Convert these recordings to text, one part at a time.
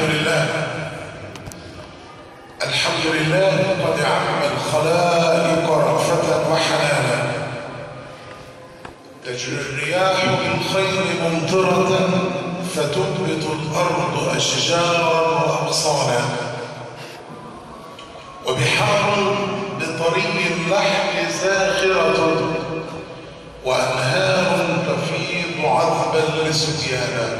لله الحمد لله قد عم الخلائق رأفة وحنانا تجري الرياح بالخير ممطرة فتنبت الأرض أشجارا وأغصانا وبحار بطري اللحم زاخرة وأنهار تفيض عذبا لسديانا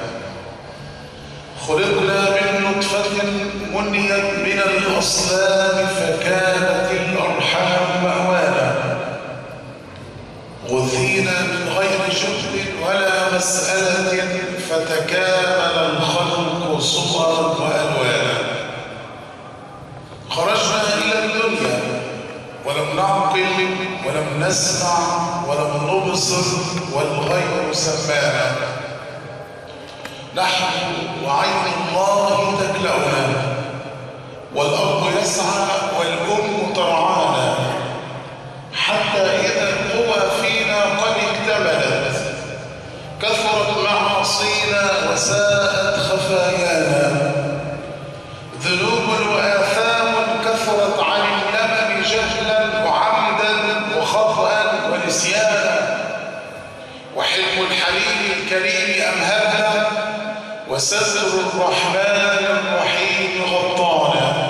خلقنا من نطفة منيت من الأصلاب فكانت الأرحام مأوانا غثينا من غير جهد ولا مسألة فتكامل الخلق صورا وألوانا خرجنا إلى الدنيا ولم نعقل ولم نسمع ولم نبصر والغير سمانا نحن وعين الله تكلأنا والأرض يسعى والأم ترعانا حتى إذا القوى فينا قد اكتملت كثرت معاصينا وساءت خفايانا ذنوب وآثام كثرت عن اللبن جهلا وعمدا وخطأ ونسيانا وحلم الحليم الكريم أمهلنا وستر الرحمن الرحيم غطانا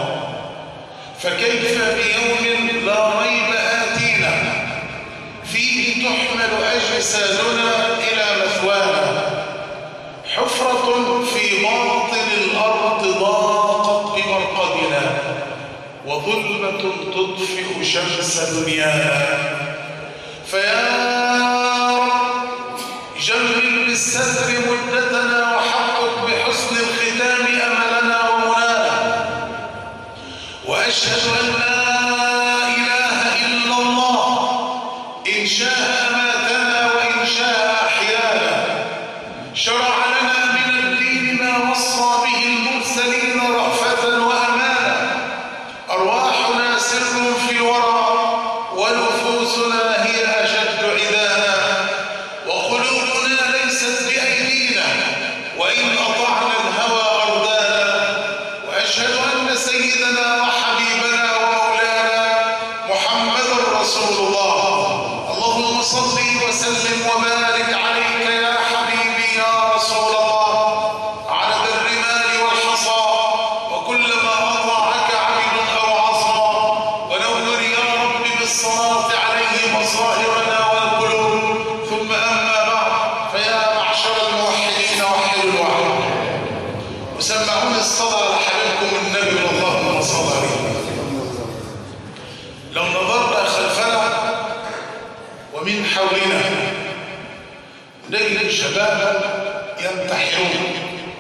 فكيف بيوم لا ريب آتينا فيه تحمل أجسادنا إلى مثوانا حفرة في باطن الأرض ضاقت بمرقدنا وظلمة تطفئ شمس دنيانا فيا رب جمل بالستر مدتنا وحقق بحسن الختام أملنا ومنانا وأشهد أن لا إله إلا الله إن شاء ماتنا وإن شاء أحيانا شرع لنا من الدين ما وصى به المرسلين رأفة وأمانا أرواحنا سر في الورى ونفوسنا هي أشد عدانا وقلوبنا ليست بأيدينا وإن أطعنا الهوى أردانا وأشهد أن سيدنا وحبيبنا ومولانا محمد رسول الله اللهم صل وسلم وبارك عليك يا حبيبي يا رسول الله عدد الرمال والحصى وكلما أطاعك عبد أو عصى ونور يا رب بالصلاة عليه مصائرنا والقلوب ثم أما بعد فيا معشر الموحدين وحدوا الوحد وسمعوني الصلاة لحبيبكم النبي اللهم صل عليه لو نظرنا خلفنا ومن حولنا نجد شبابا ينتحرون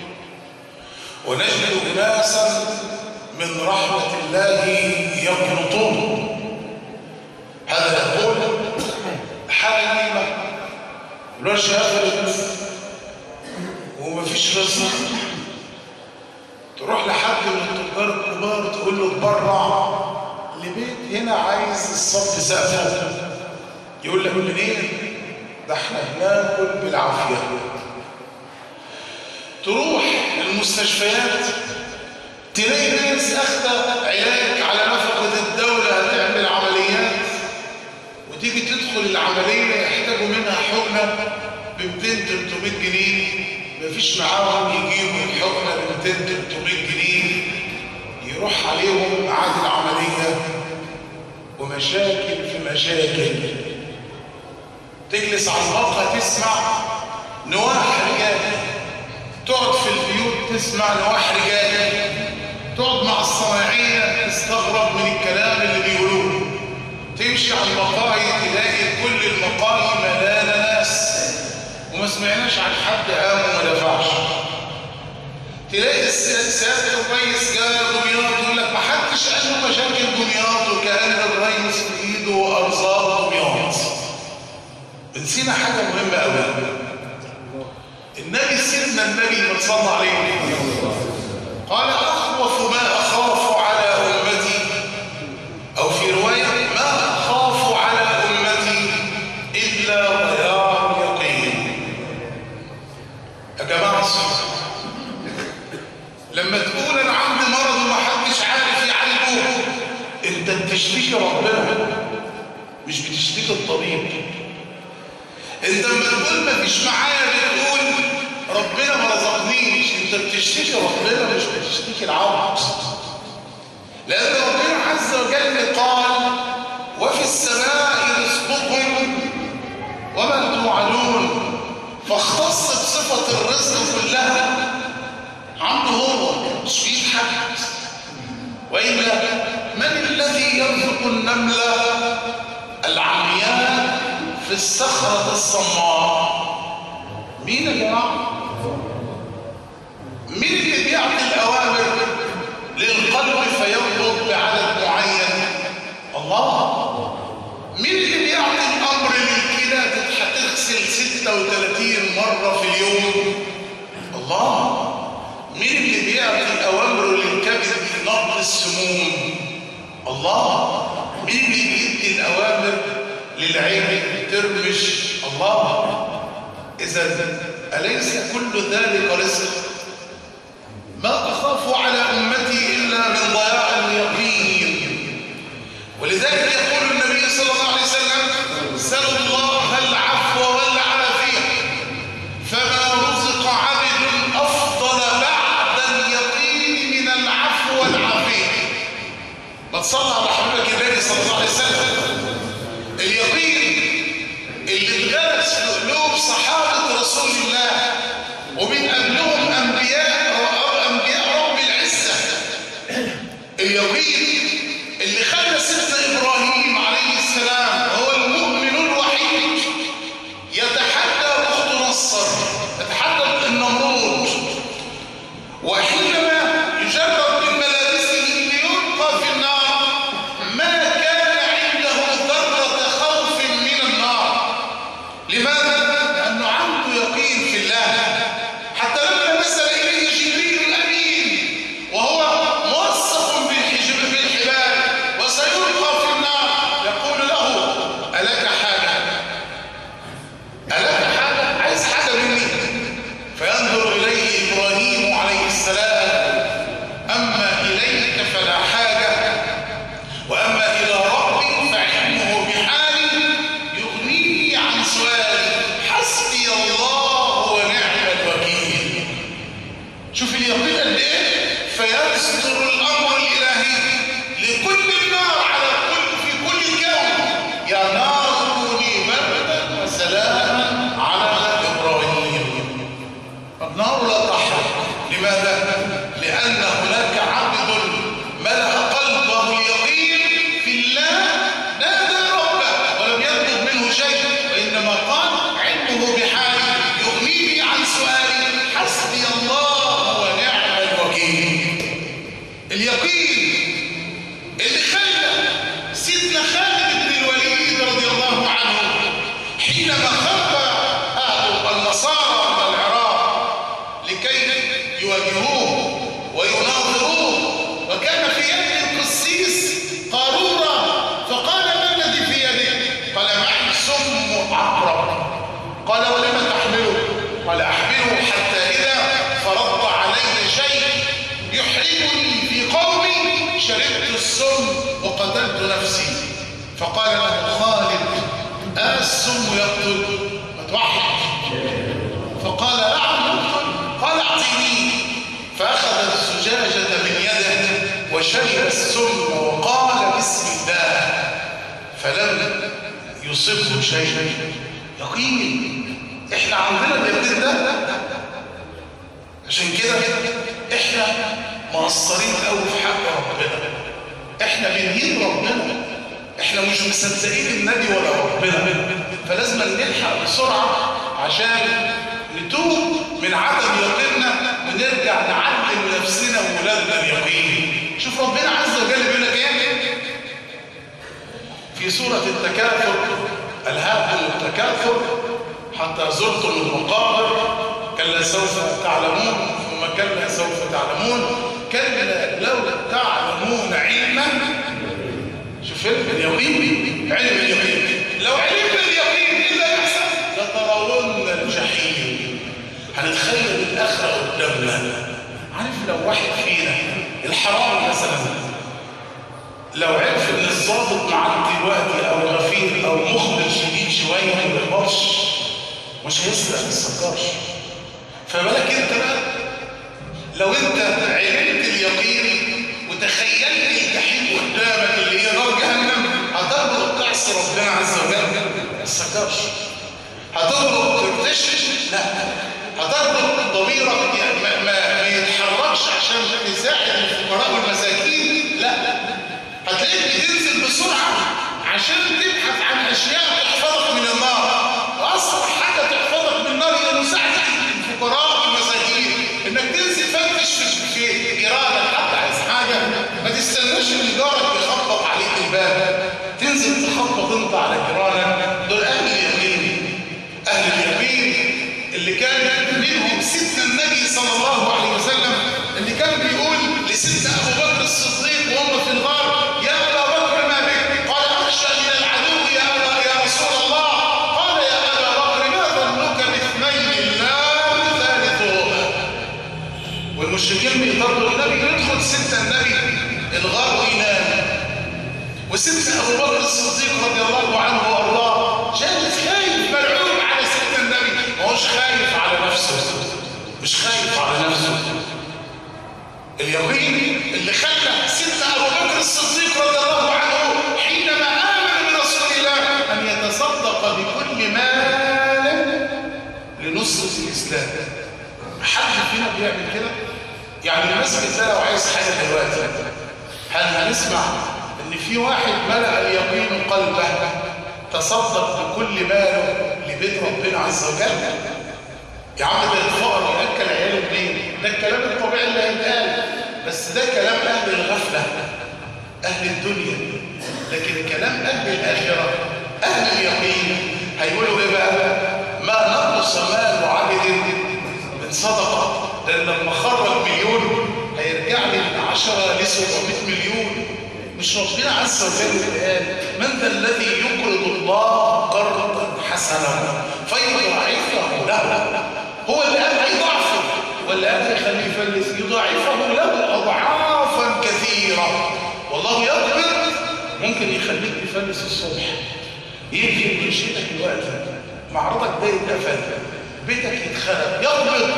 ونجد أناسا من رحمة الله يقنطون هذا يقول حالي لوش آخر ومفيش رزق تروح لحد من التجار الكبار تقول له اتبرع لبيت هنا عايز الصف سقفه يقول لك منين ده احنا بناكل بالعافيه تروح المستشفيات تلاقي ناس اخذه علاج على نفقه الدوله هتعمل عمليات وتيجي تدخل العمليه يحتاجوا منها حقنه ب 200 300 جنيه مفيش معاهم يجيبوا الحقنه ب 200 300 جنيه يروح عليهم ميعاد العمليه ومشاكل في مشاكل تجلس على المقهى تسمع نواح رجال تقعد في البيوت تسمع نواح رجال تقعد مع الصناعية تستغرب من الكلام اللي بيقولوه تمشي على المقاهي تلاقي كل المقاهي ملانة ناس وما سمعناش عن حد قام وما دفعش تلاقي السياسات الرئيس جاي دمياط يقول لك ما حدش قال له مشاكل دمياط وكأن الرئيس في ايده ارزاق دمياط نسينا حاجة مهمة قوي النبي سيدنا النبي ما صلى عليه قال أخوف ما أخاف على أمتي أو في رواية ما أخاف على أمتي إلا ضياع اليقين يا جماعة لما تقول انت بتشتكي ربنا مش بتشتكي الطبيب انت لما تقول ما فيش معايا بتقول ربنا ما رزقنيش انت بتشتكي ربنا مش بتشتكي العبد لان ربنا عز وجل قال وفي السماء رزقكم وما توعدون فاختص بصفة الرزق كلها عنده هو مش في حد وإلا من الذي يرزق النملة العمياء في الصخرة الصماء مين يا جماعة مين اللي بيعطي الأوامر للقلب فينبض بعدد معين الله مين اللي بيعطي الأمر للكلى هتغسل 36 مرة في اليوم الله مين اللي بيعطي أوامره للكبد بنقل السموم الله مين اللي بيدي الأوامر للعين ترمش الله إذا أليس كل ذلك رزق ما أخاف على أمتي إلا من ضياع اليقين ولذلك يقول النبي صلى الله عليه وسلم سلوا الله العفو والعافية فما رزق عبد أفضل بعد اليقين من العفو والعافية ما تصلى على حبيبك النبي صلى الله عليه وسلم اليقين اللي اتغرس في قلوب صحابة رسول الله ومن قبلهم أنبياء أنبياء رب العزة اليقين اللي خلى سيدنا إبراهيم عليه السلام هو المؤمن الوحيد يتحدى أخت نصر يتحدى النمرود وحينما يجرد من ملابسه ليلقى في النار ما كان عنده ذرة خوف من النار لماذا؟ لأنه عنده يقين في الله حتى لما نزل إليه جبريل الأمين وهو موثق بالحجب بالحبال وسيلقى في النار يقول له ألك حاجة؟ ألك حاجة؟ عايز حاجة مني؟ فينظر إليه إبراهيم عليه السلام أما إليك فلا حاجة وأما إلى ربي فعلمه بحالي يغنيني عن سؤالي حسبي الله ونعم الوكيل شوف اليقين قد ايه فيصدر الامر الالهي لكل النار على كل في كل الكون يا نار كوني بردا وسلاما على ابراهيم النار لا تحرق لماذا لان هناك عبد ملا قلبه اليقين في الله نادى ربه ولم يطلب منه شيء وانما قال علمه بحالي يغنيني عن سؤالي حسبي الله ونعم الوكيل اليقين اللي خلى سيدنا خالد بن الوليد رضي الله عنه حينما خرج اهل النصارى من العراق لكي يواجهوه ويناظروه وكان في يد القسيس قارورة فقال ما الذي في يدك قال معي سم عقرب قال ولم تحمله قال احمله حتى اذا فرضت علي شيء يحرجني في قومي شربت السم وقتلت نفسي فقال له خالد آه السم يقتل فتوحد فقال نعم يقتل قال اعطيني فأخذ الزجاجة من يده وشرب السم وقال بسم الله فلم يصبه شيء يقين احنا عندنا اليقين ده عشان كده احنا مقصرين قوي في حق ربنا احنا بنهين ربنا احنا مش مصدقين النبي ولا ربنا فلازم نلحق بسرعه عشان نتوب من عدم يقيننا ونرجع نعلم نفسنا وولادنا اليقين شوف ربنا عز وجل بيقول لك ايه في سوره التكاثر الهاكم التكاثر حتى زرتم المقابر كلا سوف تعلمون ثم كلا سوف تعلمون كلا لو تعلمون علما شوف اليقين علم اليقين لو علمنا اليقين ايه اللي يحصل لترون الجحيم هنتخيل الاخره قدامنا عارف لو واحد فينا الحرام مثلا لو عرف ان الضابط معاك دلوقتي او غفير او مخبر شديد شويه ما يغلطش مش هيسرق ما يسكرش فبالك انت بقى لو انت علمت اليقين وتخيلت الجحيم قدامك اللي هي نار جهنم هتغلط تعصي ربنا عز وجل ما تسكرش هتغلط ترتشش لا هتغلط ضميرك يعني ما, ما, ما يتحركش عشان تساعد الفقراء والمساكين لا هتلاقيك بتنزل بسرعه عشان تبحث عن اشياء تحفظك من النار واصعب حاجه تحفظك من النار هي مساعده الفقراء والمساكين انك تنزل فتش في في جيرانك حتى عايز حاجه ما تستناش ان جارك يخبط عليك الباب تنزل تخبط انت على جيرانك دول اهل اليمين اهل اليمين اللي كان منهم سيدنا النبي صلى الله عليه وسلم اللي كان بيقول لسيدنا ابو بكر الصديق وهم في الغار يا ابا بكر ما بك قال اخشى من العدو يا ابا يا رسول الله قال يا ابا بكر ما ظنك باثنين الله ثالثهما والمشركين بيطردوا النبي يدخل سيدنا النبي الغار وينام وسيدنا ابو بكر الصديق رضي الله عنه وارضاه جالس خايف مرعوب على سيدنا النبي ما هوش خايف على نفسه مش خايف على نفسه اليقين اللي خلى سيدنا ابو بكر الصديق رضي الله عنه حينما امن برسول الله ان يتصدق بكل مال لنصرة الاسلام حد فينا بيعمل كده يعني المسجد ده لو عايز حاجه دلوقتي هل هنسمع ان في واحد ملأ اليقين قلبه تصدق بكل ماله لبيت ربنا عز وجل يا عم ده الفقر ياكل عياله منين ده الكلام الطبيعي اللي هيتقال بس ده كلام اهل الغفله اهل الدنيا لكن كلام اهل الاخره اهل اليقين هيقولوا ايه بقى ما نقص مال عبد من صدقه لان لما خرج مليون هيرجع لي من 10 ل 700 مليون مش ربنا عز وجل قال من ذا الذي يقرض الله قرضا حسنا فيضاعفه له هو اللي قال هيضاعفه ولا قال هيخليه يفلس يضاعفه له اضعافا كثيره والله يقبض ممكن يخليك تفلس الصبح يقفل منشئتك الوقت معرضك ده يتقفل بيتك يتخرب يقبض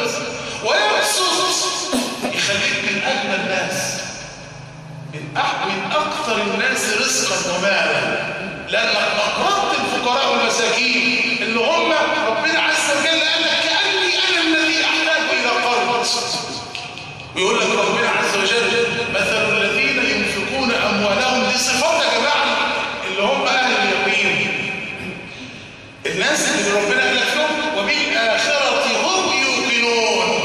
ويبسط يخليك من اغنى الناس من من اكثر الناس رزقا ومالا لانك اقرضت الفقراء والمساكين اللي هم ربنا عز وجل قال لك كاني انا الذي احتاج الى قرض ويقول لك ربنا عز وجل مثل الذين ينفقون اموالهم دي صفات يا جماعه اللي هم اهل اليقين الناس اللي ربنا قال لك لهم وبالاخره هم يوقنون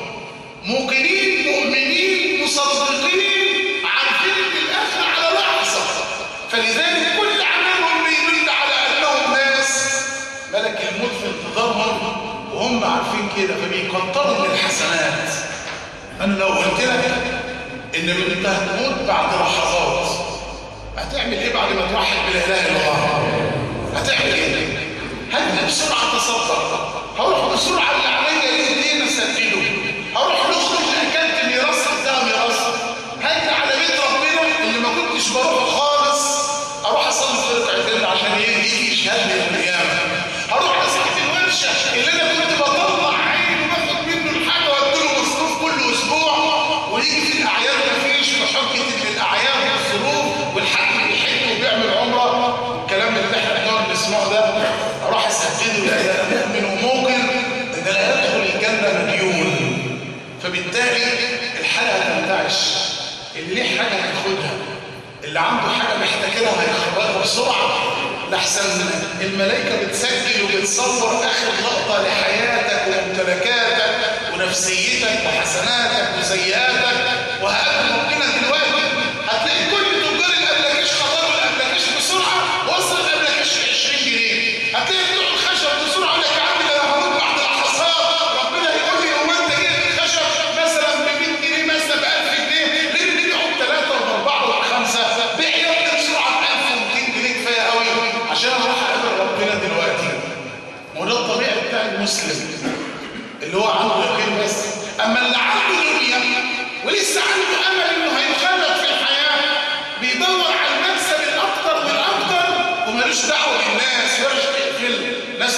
موقنين مؤمنين مصدقين عارفين ان الاخره على لحظه فلذلك كل عملهم بيدل على انهم ناس ملك الموت في انتظارهم وهم عارفين كده فبيكتروا من الحسنات انا لو قلت لك ان انت هتموت بعد لحظات هتعمل ايه بعد ما توحد بلا اله الا الله هتعمل ايه هدي بسرعه تصدق هروح بسرعه اللي عليا ايه اسدله هروح لاخت اللي اكلت ميراث ده ميراث هاجي على بيت ربنا اللي ما كنتش بروحه خالص اروح اصلي في ركعتين عشان يجي يشهدني يوم القيامه هروح لصاحب الورشه اللي انا كنت بطلع عيني وباخد منه الحاجه واديله مصروف كل اسبوع ويجي في الاعياد مفيش بحجه ان الاعياد والظروف والحج بيحج وبيعمل عمره الكلام اللي احنا بنقعد نسمعه ده اروح اسدده لا ده انا مؤمن وموقن ان انا ادخل الجنه مديون فبالتالي الحاله هتنتعش اللي ليه حاجه هياخدها اللي عنده حاجه محتاجها هيخرجها بسرعه لحسن الملائكه بتسجل وبتصور اخر لقطه لحياتك وممتلكاتك ونفسيتك وحسناتك وسيئاتك وهقابل ربنا دلوقتي هتلاقي كل تجار الابلكيش خطروا الابلكيش بسرعه وصل الابلكيش 20 جنيه هتلاقي بتوع الخشب بسرعه يقول لك يا عم ده انا هموت بعد لحظات ربنا يقول لي هو انت جبت الخشب مثلا ب 100 جنيه مثلا ب 1000 جنيه ليه بتبيعوا بثلاثه وباربعه وبخمسه بيع يا ابني بسرعه ب 1200 جنيه كفايه قوي عشان اروح اقابل ربنا دلوقتي وده الطبيعي بتاع المسلم اللي هو عنده يقين بس اما اللي عنده دنيا ولسه عنده امل انه هيخاف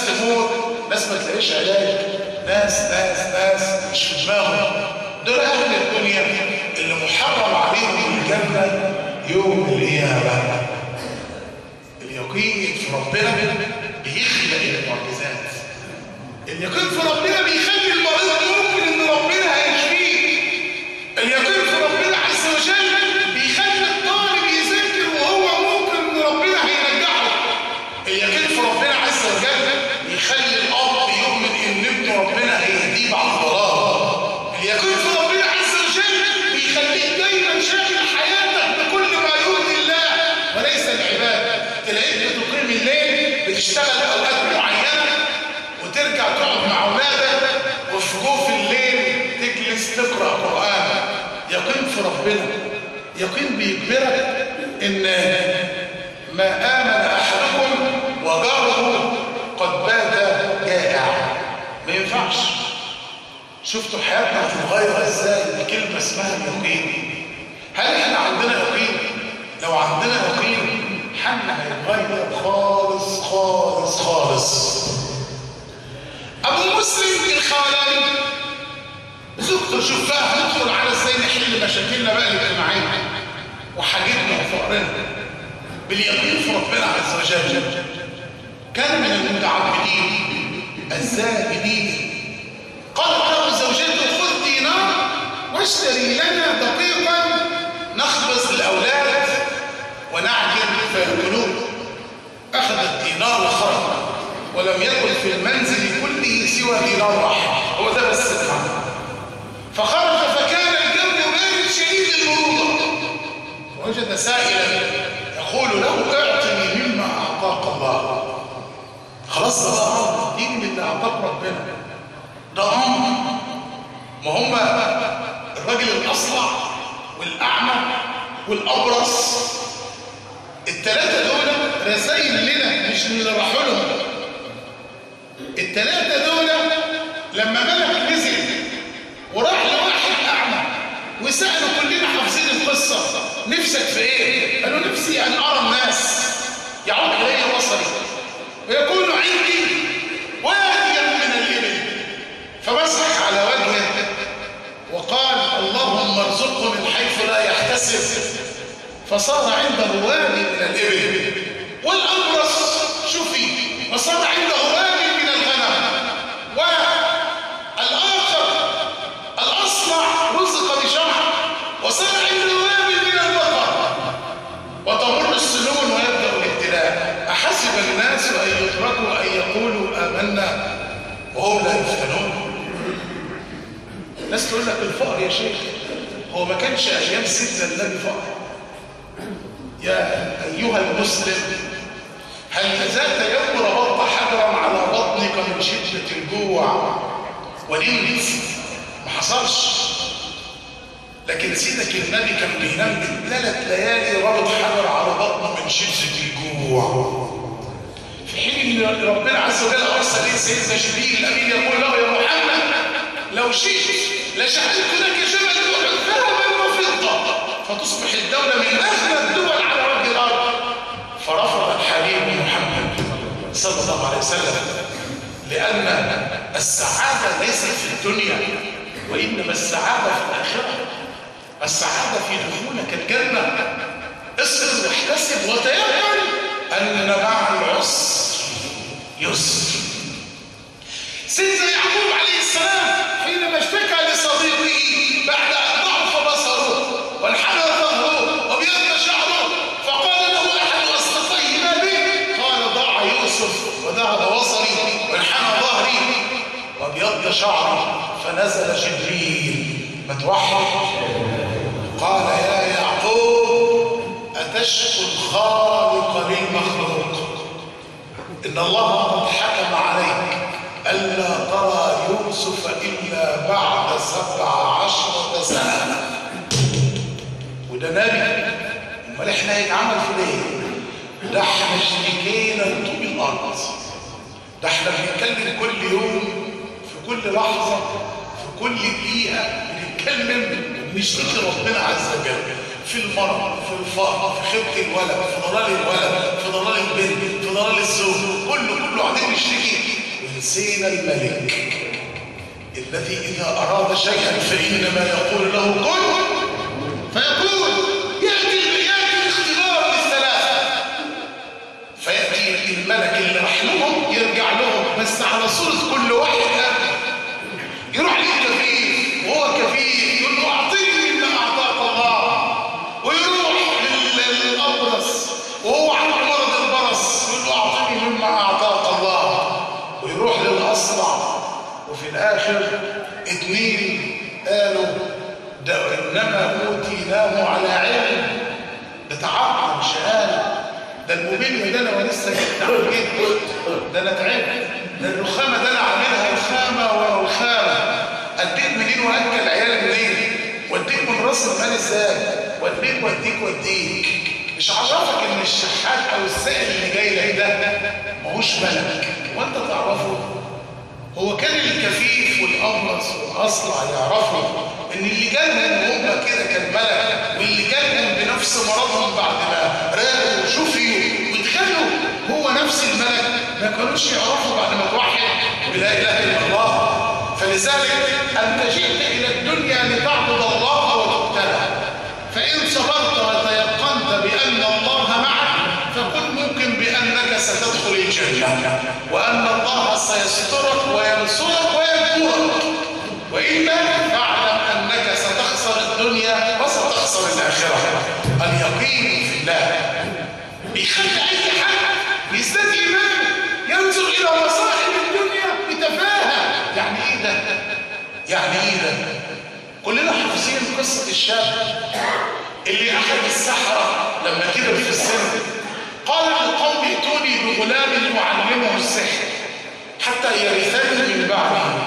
ناس تموت ناس ما تلاقيش علاج ناس ناس ناس مش في دماغهم دول اهل الدنيا اللي محرم عليهم الجنه يوم القيامه اليقين في ربنا بيخلق المعجزات اليقين في ربنا بيخلي المريض ممكن ان ربنا هيشفيه اليقين في ربنا عز وجل بيخلي الطالب يذاكر وهو ممكن ان ربنا هينجحه اليقين في ربنا عز وجل بيخلي الاب يؤمن ان ابن ربنا هيهديه بعد ضلال اليقين في ربنا عز وجل بيخليك دايما شاغل حياتك بكل ما يرضي الله وليس العباده تلاقيك بتقيم الليل بتشتغل اوقات معينه وترجع تقعد مع اولادك وفي جوف الليل تجلس تقرا قران يقين في ربنا يقين بيجبرك ان ما امن احدكم وجاره قد بات جائع ما ينفعش شفتوا حياتنا هتتغير ازاي بكلمه اسمها اليقين هل احنا عندنا يقين لو عندنا يقين حالنا هيتغير خالص خالص خالص ابو مسلم الخولاني زوجته شوفها هندخل على ازاي نحل مشاكلنا بقى الاجتماعيه وحاجتنا وفقرنا باليقين في ربنا عز وجل كان من المتعبدين الزاهدين قالت له زوجته خذ دينار واشتري لنا دقيقا نخبز الاولاد ونعجن فيأكلون اخذ الدينار وخرج ولم يكن في المنزل كله سوى دينار واحد هو ده بس الحمد فخرج فكان الجو بارد شديد البروده وجد سائلا يقول له اعطني مما اعطاك الله خلاص ده بقى اديني من اللي اعطاك ربنا ده امر ما هم الراجل الاصلع والاعمى والابرص الثلاثه دول رسائل لنا مش من اللي راحوا لهم الثلاثه دول لما ملك نزل وراح لواحد اعمى وسالوا كلنا حافظين القصه نفسك في ايه قالوا نفسي ان ارى الناس يعود علي بصري ويكون عندي واديا من الابل فمسح على وجهه وقال اللهم ارزقه من حيث لا يحتسب فصار عنده وادي من الابل والابرص شفي وصار عنده وادي من الغنم والاخر الاصلع رزق بشمع وصار عنده وادي من البقر وتمر السنون ويبدا الابتلاء احسب الناس ان يتركوا ان يقولوا امنا وهم لا يفتنون الناس تقول لك الفقر يا شيخ هو ما كانش ايام سيدنا النبي فقر يا ايها المسلم هل ذات يوم ربطت حجرا على بطنك من شده الجوع ونمت ما حصلش لكن سيدك النبي كان بينام ثلاث ليالي ربط حجر على بطنه من شده الجوع في حين ان ربنا عز وجل ارسل اليه سيدنا جبريل الامين يقول له يا محمد لو شئت لجعلت لك جبل احد ذهبا وفضه فتصبح الدوله من اغنى الدول على وجه الارض فرفض الحبيب محمد صلى الله عليه وسلم لان السعاده ليست في الدنيا وانما السعاده في الاخره السعاده في دخولك الجنه اصبر واحتسب وتيقن ان مع العسر يسر سيدنا يعقوب عليه السلام حينما اشتكى لصديقه بعد ان ضعف بصره وانحنى ظهره وابيض شعره فقال له احد اصدقائه ما بك قال ضاع يوسف وذهب بصري وانحنى ظهري وابيض شعري فنزل جبريل متوحد قال يا يعقوب اتشكو الخالق للمخلوق ان الله قد حكم عليك ألا ترى يوسف إلا بعد سبع عشرة سنة وده نبي امال احنا هيتعمل في ليه ده احنا اشتكينا لطوب الارض ده احنا بنتكلم كل يوم في كل لحظة في كل دقيقة بنتكلم بنشتكي ربنا عز وجل في المرض في الفقر في خيبة الولد في ضلال الولد في ضلال البنت في ضلال الزوج كله كله قاعدين نشتكي ونسينا الملك الذي إذا أراد شيئا فإنما يقول له كن فيقول يأتي يأتي الاختبار للثلاثة فيأتي الملك اللي راح لهم يرجع لهم بس على صورة كل واحد قبل يروح للكفيف وهو كفيف يقول له أعطيني مما أعطاك الله ويروح لل- للأبرص وهو عنده مرض البرص يقول له أعطيني مما أعطاك الله ويروح للأصلع وفي الآخر اتنين قالوا ده إنما أوتيناه على علم بتعقل شهادة ده الموبيل ده انا لسه جبت على جيت ده انا تعبت ده الرخامه ده انا عاملها رخامه ورا رخامه اديك منين واكل العيال منين واديك من راس المال ازاي واديك واديك واديك مش عرفك ان الشحات او السائل اللي جاي لك ده ماهوش ملك وانت تعرفه هو كان الكفيف والأبرص والأصلع يعرفوا إن اللي جالهم هم كده كان ملك واللي جالهم بنفس مرضهم بعد ما راقوا وشفيوا واتخلوا هو نفس الملك ما كانوش يعرفوا بعد ما توحد بلا إله إلا الله فلذلك أنت جئت إلى الدنيا لتعبد الله وتبتلى فإن صبرت وتيقنت بأن الله معك فكن ممكن بأنك ستدخل الجنة وأن الله سيسترك وينصرك ويذكرك وإلا فاعلم أنك ستخسر الدنيا وستخسر الآخرة اليقين في الله بيخلي أي حد يزداد إيمان ينظر إلى مصاحب الدنيا بتفاهة يعني إيه ده؟ يعني إيه ده؟ كلنا حافظين قصة الشاب اللي أخذ السحرة لما كبر في السن قال للقوم ائتوني بغلام يعلمه السحر حتى يرثني من بعده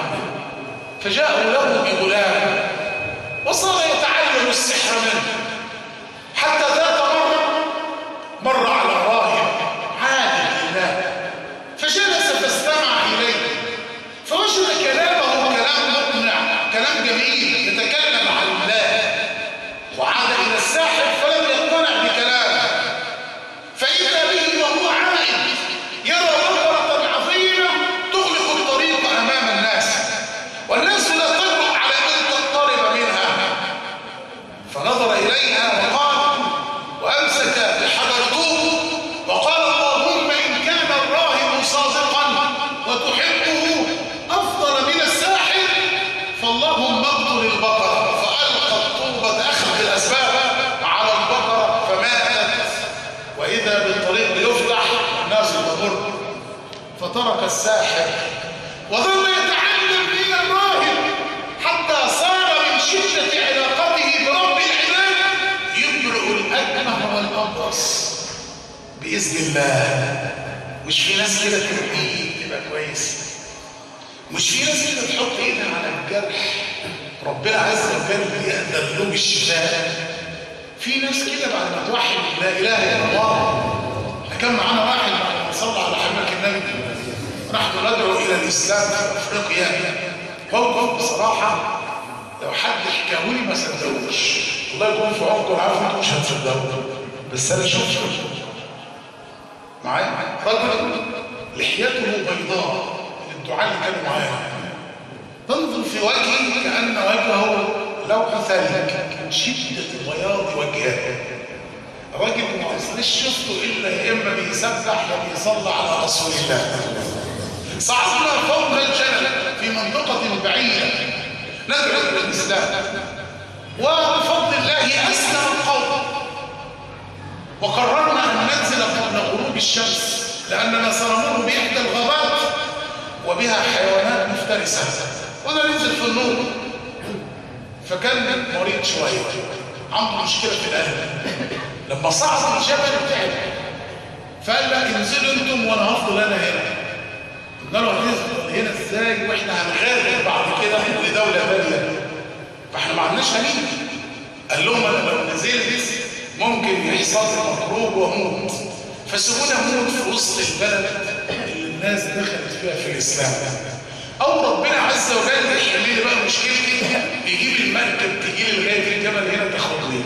فجاءوا له بغلام وصار يتعلم السحر منه حتى ذات مرة مر على راهب عالم بالله فجلس فاستمع إليه فوجد كلامه كلام مقنع كلام جميل يتكلم عن الله وعاد إلى الساحر فلم يقتنع بكلامه فإذا به وهو عائد يرى بقرة عظيمة تغلق الطريق أمام الناس والناس لا تجرؤ على أن تقترب منها فنظر إليها وقال وأمسك بحجر طوب وقال اللهم إن كان الراهب صادقا وتحبه أفضل من الساحر فاللهم اقتل البقرة فألقى الطوبة أخذ الأسباب على البقرة فماتت وإذا بالطريق يفتح الناس تمر فترك الساحر وظل يتعلم من الراهب حتى صار من شدة علاقته برب العباد يبرئ الأكمه والأبرص بإذن الله مش في ناس كده تهديه تبقى كويس مش في ناس كده تحط ايدها على الجرح ربنا عز وجل يقدر له بالشفاء في ناس كده بعد ما توحد لا اله الا الله احنا كان معانا واحد بعد ما صلى على حبيبك النبي نحن ندعو الى الاسلام في افريقيا موقف بصراحه لو حد حكاهولي ما صدقوش الله يكون في عمركم عارف انتم مش هتصدقوا بس انا شفته معايا رجل لحيته بيضاء الدعاء اللي كانوا معايا تنظر في وجهه كأن وجهه لوح ثلج من شدة بياض وجهه راجل ما اصلش شفته الا يا اما بيسبح يا بيصلي على رسول الله صعدنا فوق الجبل في منطقة بعيدة ندعو الى الاسلام وبفضل الله اسلم القوم وقررنا ان ننزل قبل غروب الشمس لاننا سنمر باحدى الغابات وبها حيوانات مفترسه ولا ننزل في النور فكان مريض شويه عنده مشكله في القلب لما صعد الجبل تعب فقال لك انزلوا انتم وانا هفضل انا هنا قلنا له هننزل هنا ازاي واحنا هنغادر بعد كده لدوله ثانيه فاحنا ما عندناش هنيجي قال لهم انا لو نزلت ممكن يحصل لي مضروب واموت فسيبوني اموت في وسط البلد اللي الناس دخلت فيها في الاسلام او ربنا عز وجل يحل لي بقى مشكلتي يجيب المركب تجي لي لغايه الجبل هنا تاخدني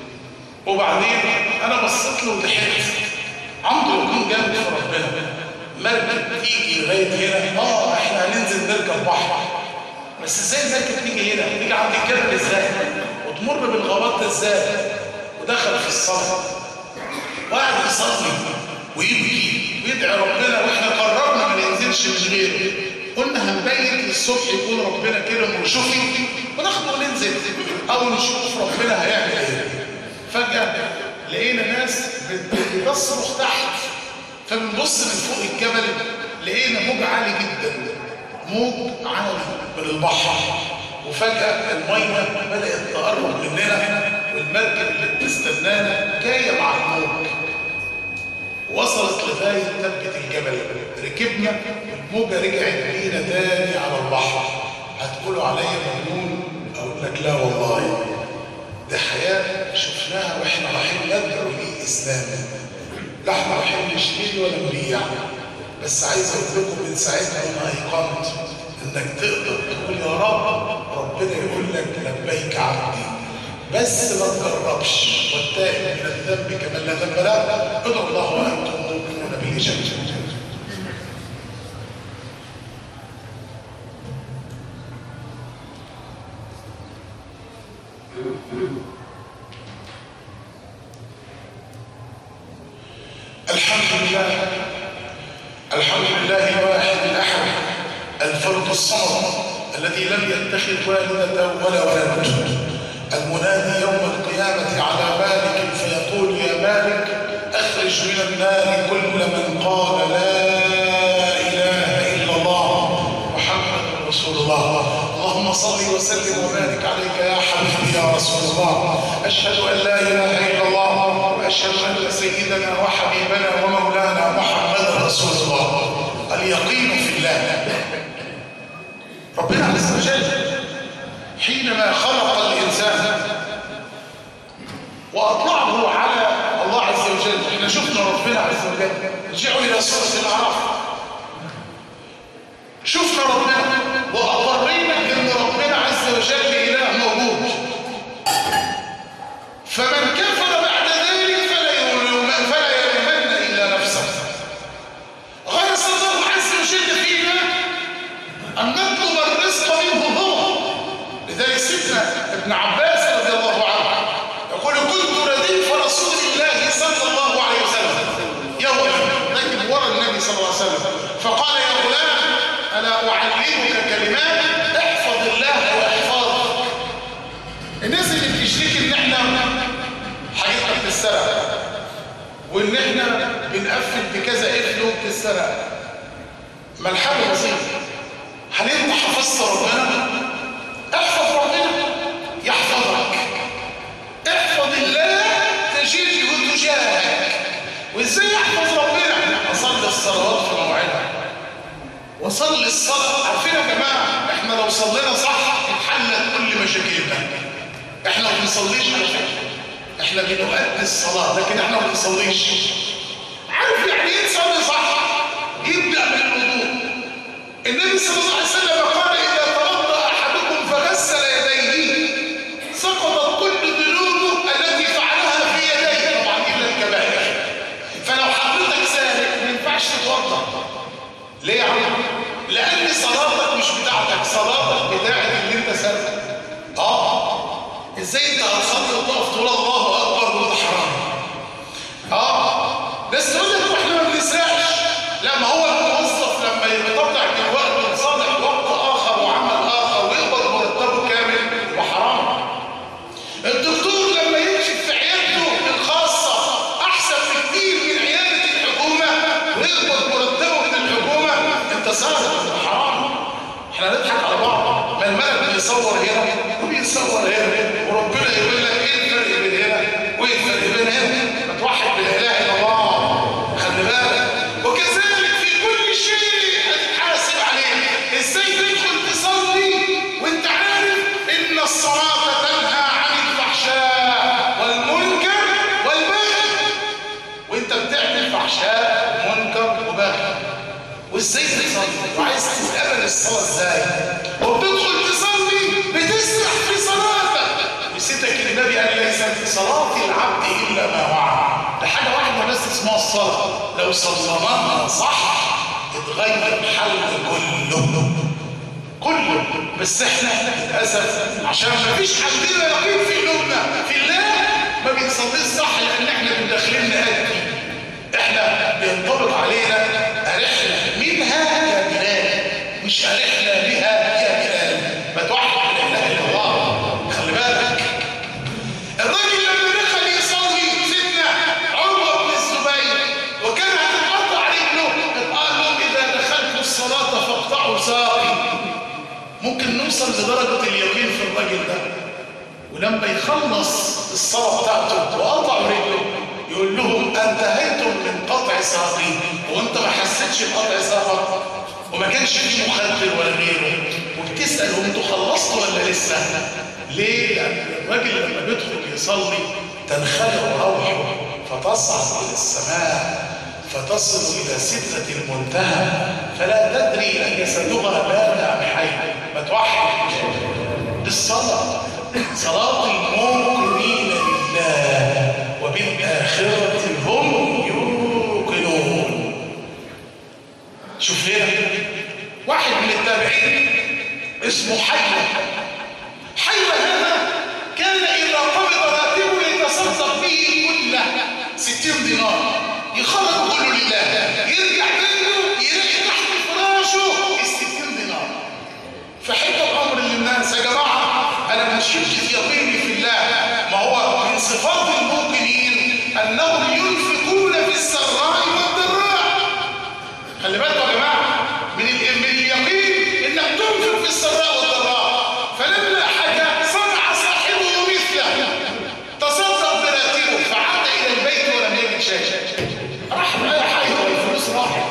وبعدين انا بصيت له وضحكت عنده يكون جنب في ربنا مركب تيجي لغايه هنا اه احنا هننزل نركب بحر بس ازاي المركب تيجي هنا تيجي عند الجبل ازاي وتمر بالغابات ازاي ودخل في الصلاه وقعد يصلي ويبكي ويدعي ربنا واحنا قررنا ما ننزلش من غيره قلنا هنبيت للصبح يكون ربنا كرم وشوفي وناخده وننزل او نشوف ربنا هيعمل ايه فجاه لقينا ناس بتصرخ تحت فبنبص من فوق الجبل لقينا موج عالي جدا موج عالي من البحر وفجأة المية بدأت تقرب مننا والمركب اللي بتستنانا جاية مع الموج وصلت لغاية تبة الجبل ركبنا الموجة رجعت بينا تاني على البحر هتقولوا عليا مجنون أقول لك لا والله دي حياة شفناها واحنا رايحين ندعو للإسلام لا احنا رايحين نشتري ولا نبيع بس عايز اقول لكم من ساعتها ما ايقنت انك تقدر تقول يا رب ربنا يقول لك لبيك عبدي بس ما تجربش والتائب من الذنب كمن لا ذنب له ادعوا الله وانتم موقنون بالاجابه الحمد لله الحمد لله الواحد الاحد الفرد الصمد الذي لم يتخذ والدة ولا ولد المنادي يوم القيامة على مالك فيقول يا مالك أخرج من النار كل من قال لا إله إلا الله محمد رسول الله اللهم صل وسلم وبارك عليك يا حبيبي يا رسول الله أشهد أن لا إله إلا الله وأشهد أن سيدنا وحبيبنا ومولانا محمد رسول الله اليقين في الله ربنا عز وجل حينما خلق الإنسان وأطلعه على الله عز وجل احنا شفنا ربنا عز وجل ارجعوا إلى سورة الأعراف شفنا ربنا وأقرينا إن ربنا عز وجل إله موجود فمن كفر بعد ذلك فلا يلوم فلا يلومن إلا نفسه غرس الله عز وجل فينا أن نطلب الرزق منه هو لذلك سيدنا ابن عباس رضي الله عنه يقول كنت رديف رسول الله صلى الله عليه وسلم يوما ركب وراء النبي صلى الله عليه وسلم فقال يا غلام ألا أعلمك كلمات احفظ الله ويحفظك الناس اللي بتشتكي ان احنا حاجتنا بتتسرق وان احنا بنقفل بكذا قفل وبتتسرق ما الحل بسيط هل انت حفظت ربنا احفظ ربنا يحفظك احفظ الله تجده تجاهك وازاي احفظ ربنا اصلي الصلوات في موعدها وصلي الصلاه عارفين يا جماعه احنا لو صلينا صح اتحلت كل مشاكلنا احنا ما بنصليش على فكره احنا بنؤدي الصلاه لكن احنا ما بنصليش عارف يعني ايه تصلي صح يبدا من الوضوء النبي صلى الله عليه وسلم قال اذا توضا احدكم فغسل يديه سقطت كل ذنوبه التي فعلها في يديه طبعا الا الكبائر فلو حضرتك سالك ما ينفعش تتوضا ليه يا عم لان صلاتك مش بتاعتك صلاتك بتاعت اللي انت سالك اه ازاي انت هتصلي وتقف تقول الله اكبر وده حرام اه بس تقول لك احنا ما بنسرقش لا ما هو الموظف لما يقطع الوقت لصالح وقت اخر وعمل اخر ويقبض مرتبه كامل وحرام الدكتور لما يكشف في عيادته الخاصه احسن بكتير من عياده الحكومه ويقبض مرتبه من الحكومه انت سارق حرام احنا نضحك على بعض ما الملك بيصور هنا وبيصور هنا وربنا يقول لك ايه الفرق بين هنا وايه الفرق بين هنا ما توحد بالاله الا الله خلي بالك وكذلك في كل شيء هتتحاسب عليه ازاي تدخل تصلي وانت عارف ان الصلاه تنهى عن الفحشاء والمنكر والبغي وانت بتعمل فحشاء منكر وبغي وازاي تصلي وعايز تتقبل الصلاه ازاي وبتدخل تصلي بتسرح في صلاتك نسيتك النبي قال ليس في صلاه العبد الا ما وعى ده حاجه واحده بس اسمها الصلاه لو صليناها صح غير حل كله كله بس احنا للاسف عشان ما فيش عندنا يقين في قلوبنا في الله ما بنصليش صح لان احنا بندخلين نأدي احنا بينطبق علينا رحله منها يا بلال مش رحله بها يا بلال ما توحد لا اله الا الله خلي بالك الراجل لما دخل يصلي سيدنا عروه بن الزبير وكان هتتقطع رجله قال لهم اذا دخلت الصلاه فاقطعوا ساقي ممكن نوصل لدرجه اليقين في الراجل ده ولما يخلص الصلاه بتاعته وقطع رجله يقول لهم انتهيتم من قطع ساقي وانت ما حسيتش بقطع ساقك وما كانش فيه مخدر ولا غيره وبتسال هو انتوا خلصتوا ولا لسه ليه لان الراجل لما بيدخل يصلي تنخلع روحه فتصعد الى السماء فتصل الى سدره المنتهى فلا تدري ان جسدها مات ام حي ما توحد بالصلاه صلاه المؤمنين لله وبالآخرة هم يوقنون شوف هنا واحد من التابعين اسمه حيوة حيوة هذا كان إذا قبض راتبه يتصدق به كله ستين دينار يخرج كله لله يرجع بيته يلاقي تحت فراشه الستين دينار فحب الأمر للناس يا جماعة أنا مش في يقيني في الله ما هو من صفات المؤمنين أنهم ينفقون في السراء والضراء خلي بالكم يا جماعة من من اليقين إنك تنفق في السراء والضراء فلما حكى صنع صاحبه مثله تصدق براتبه فعاد إلى البيت ولم يجد شيء راح بقى حي والفلوس راحت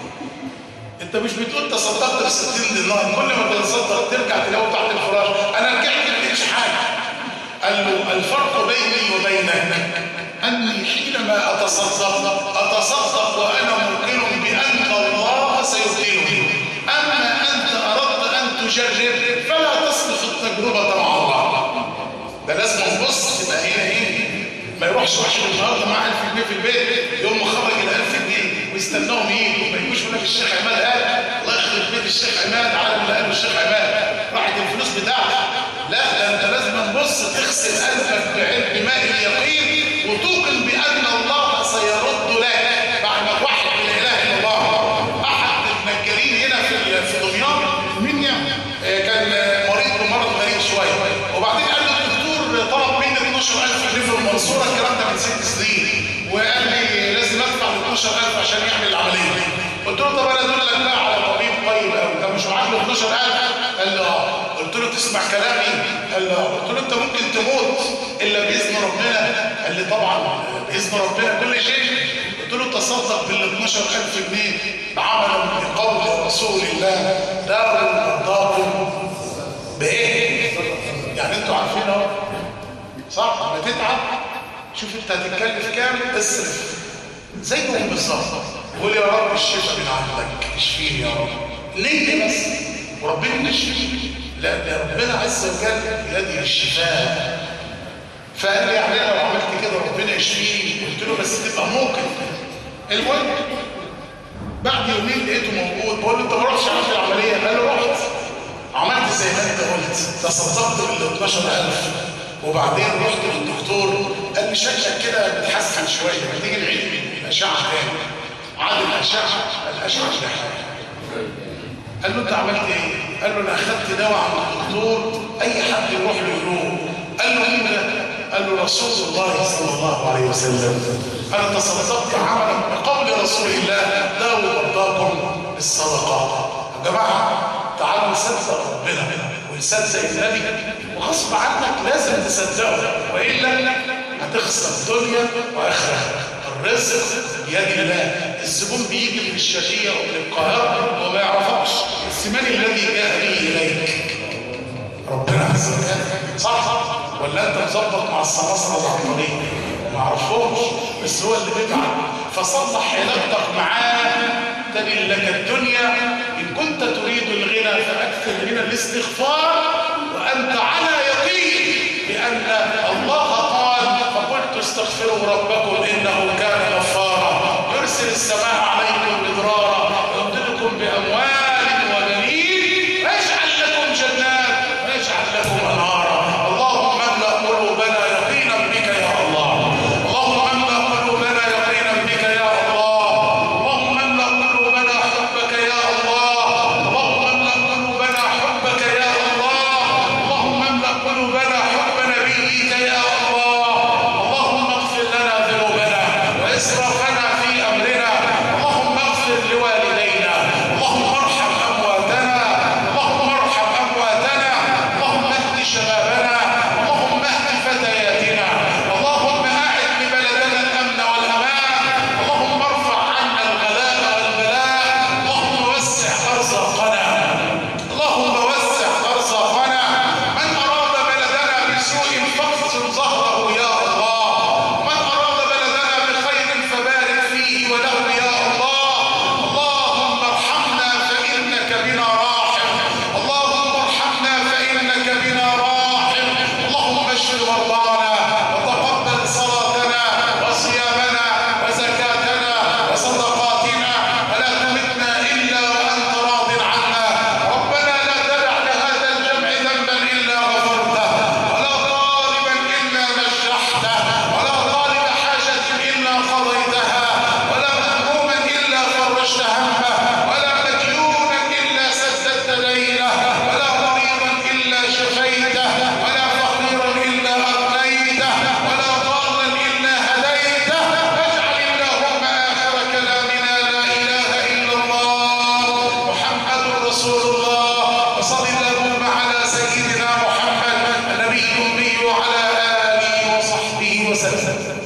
انت مش بتقول تصدقت ب 60 دينار كل ما تتصدق ترجع تلاقيه تحت الفراش انا رجعت ما لقيتش حاجه قال له الفرق بيني وبينك اني حينما اتصدق اتصدق وانا موقن بان الله سيبطله اما انت اردت ان تجرب فلا تصلح التجربه مع الله ده لازم نبص تبقى هنا ايه ما يروحش واحد النهارده معاه 1000 جنيه في البيت يقوم مخرج ال 1000 جنيه ويستناهم يجوا ما يجوش يقول لك الشيخ عماد قال الله يخرب بيت الشيخ عماد عالم اللي قاله الشيخ عماد راحت الفلوس بتاعتك لا ده انت لازم تبص تغسل قلبك بعلم بماء اليقين وتوقن بان الله سيرد لك بعد ما توحد لا اله الا الله احد النجارين هنا في في دمياط منيا كان مريض بمرض غريب شويه وبعدين قال له الدكتور طلب مني 12000 جنيه في المنصوره الكلام ده من ست سنين وقال لي لازم ادفع 12000 عشان يعمل العمليه قلت له طب انا ادل لك بقى على طبيب طيب قوي ده مش معاك له 12000 قال لي اه قلت له تسمع كلامي قال لي اه قلت له انت ممكن تموت الا باذن ربنا قال لي طبعا باذن ربنا كل شيء قلت له تصدق بال 12000 جنيه عملا بقول رسول الله دار مرضاكم بايه يعني انتوا عارفين اهو صح لما تتعب شوف انت هتتكلف كام اصرف زيهم بالظبط قول يا رب الشفاء من عندك اشفيني يا رب ليه بس وربنا يشفيك لان ربنا عز وجل بيده الشفاء فقال لي يعني لو عملت كده ربنا يشفيني قلت له بس تبقى موقف المهم بعد يومين لقيته موجود بقول له انت ما رحتش عملت العمليه قال له رحت عملت زي ما انت قلت تصدقت بال 12000 وبعدين رحت للدكتور قال لي شكلك كده بتحسن شويه ما تيجي نعيد الاشعه تاني عاد الاشعه الاشعه ده حاجه قال له انت عملت ايه؟ قال له انا اخدت دواء عند الدكتور اي حد يروح له يقول قال له مين ده؟ قال له رسول الله صلى الله عليه وسلم انا تصدقت عملا بقول رسول الله داووا مرضاكم بالصدقات يا جماعه تعالوا نصدق ربنا ونصدق النبي وغصب عنك لازم تصدقه والا هتخسر دنيا واخره الرزق بيد الله الزبون بيجي من الشرقيه ومن القاهره وما يعرفكش بس من الذي جاء به اليك ربنا عز وجل صح ولا انت مظبط مع السماسره على الطريق ما اعرفهمش بس هو اللي بيتعب فصلح علاقتك معاه تبن لك الدنيا ان كنت تريد الغنى فاكثر من الاستغفار وانت على يقين بان الله قال فقلت استغفروا ربكم انه كان غفارا يرسل السماء عليكم مدرارا ويمددكم وسلم